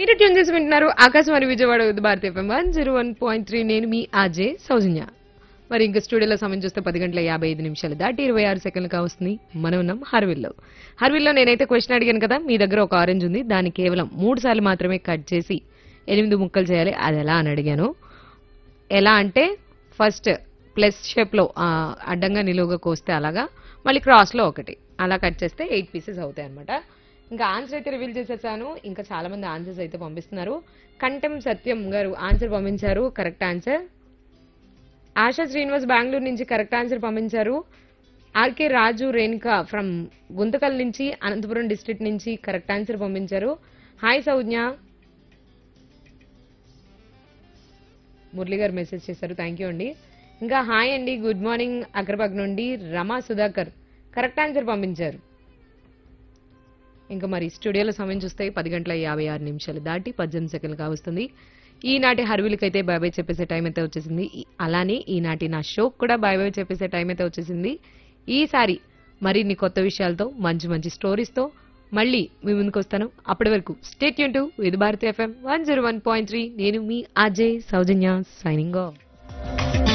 మీరు ట్యూన్ చేసి వింటున్నారు Akashvani Vijayawada with Bharati FM one zero one point three నేను మీ ఆజే సౌజన్య మరి ఇంకా స్టూడియోలో సమయం చూస్తే పది గంటల యాభై ఐదు నిమిషాలు దాటి ఇరవై ఆరు సెకండ్లు కావస్తుంది మనం ఉన్నాం హర్విల్లో హర్విల్లో నేనైతే క్వశ్చన్ అడిగాను కదా మీ దగ్గర ఒక ఆరెంజ్ ఉంది దాన్ని కేవలం మూడు సార్లు మాత్రమే కట్ చేసి ఎనిమిది ముక్కలు చేయాలి అది ఎలా అని అడిగాను ఎలా అంటే ఫస్ట్ ప్లస్ షేప్లో అడ్డంగా నిలువుగా కోస్తే అలాగా మళ్ళీ క్రాస్లో ఒకటి అలా కట్ చేస్తే ఎయిట్ పీసెస్ అవుతాయి అనమాట ఇంకా ఆన్సర్ అయితే రివీల్ చేసేసాను ఇంకా చాలా మంది ఆన్సర్స్ అయితే పంపిస్తున్నారు కంటెం సత్యం గారు ఆన్సర్ పంపించారు కరెక్ట్ ఆన్సర్ ఆశా శ్రీనివాస్ బెంగళూరు నుంచి కరెక్ట్ ఆన్సర్ పంపించారు ఆర్కే రాజు రేణుక ఫ్రమ్ గుంతకల్ నుంచి అనంతపురం డిస్ట్రిక్ట్ నుంచి కరెక్ట్ ఆన్సర్ పంపించారు హాయ్ సౌజ్ఞ మురళి గారు మెసేజ్ చేశారు థ్యాంక్ యూ అండి ఇంకా హాయ్ అండి గుడ్ మార్నింగ్ అగ్రబాగ్ నుండి రమా సుధాకర్ కరెక్ట్ ఆన్సర్ పంపించారు ఇంకా మరి స్టూడియోలో సమయం చూస్తే పది గంటల యాభై ఆరు నిమిషాలు దాటి పద్దెనిమిది సెకండ్లు కావస్తుంది ఈనాటి హర్విలకైతే బాయ్ బాయ్ చెప్పేసే టైం అయితే వచ్చేసింది ఈ- అలానే ఈనాటి నా షోకి కూడా బాయ్ బాయ్ చెప్పేసే టైం అయితే వచ్చేసింది ఈసారి మరిన్ని కొత్త విషయాలతో మంచి మంచి స్టోరీస్తో మళ్ళీ మీ ముందుకు వస్తాను అప్పటి వరకు స్టేట్ యూన్ టు ఇది Bharati FM one zero one point three నేను మీ అజయ్ సౌజన్య సైనింగ్ ఆఫ్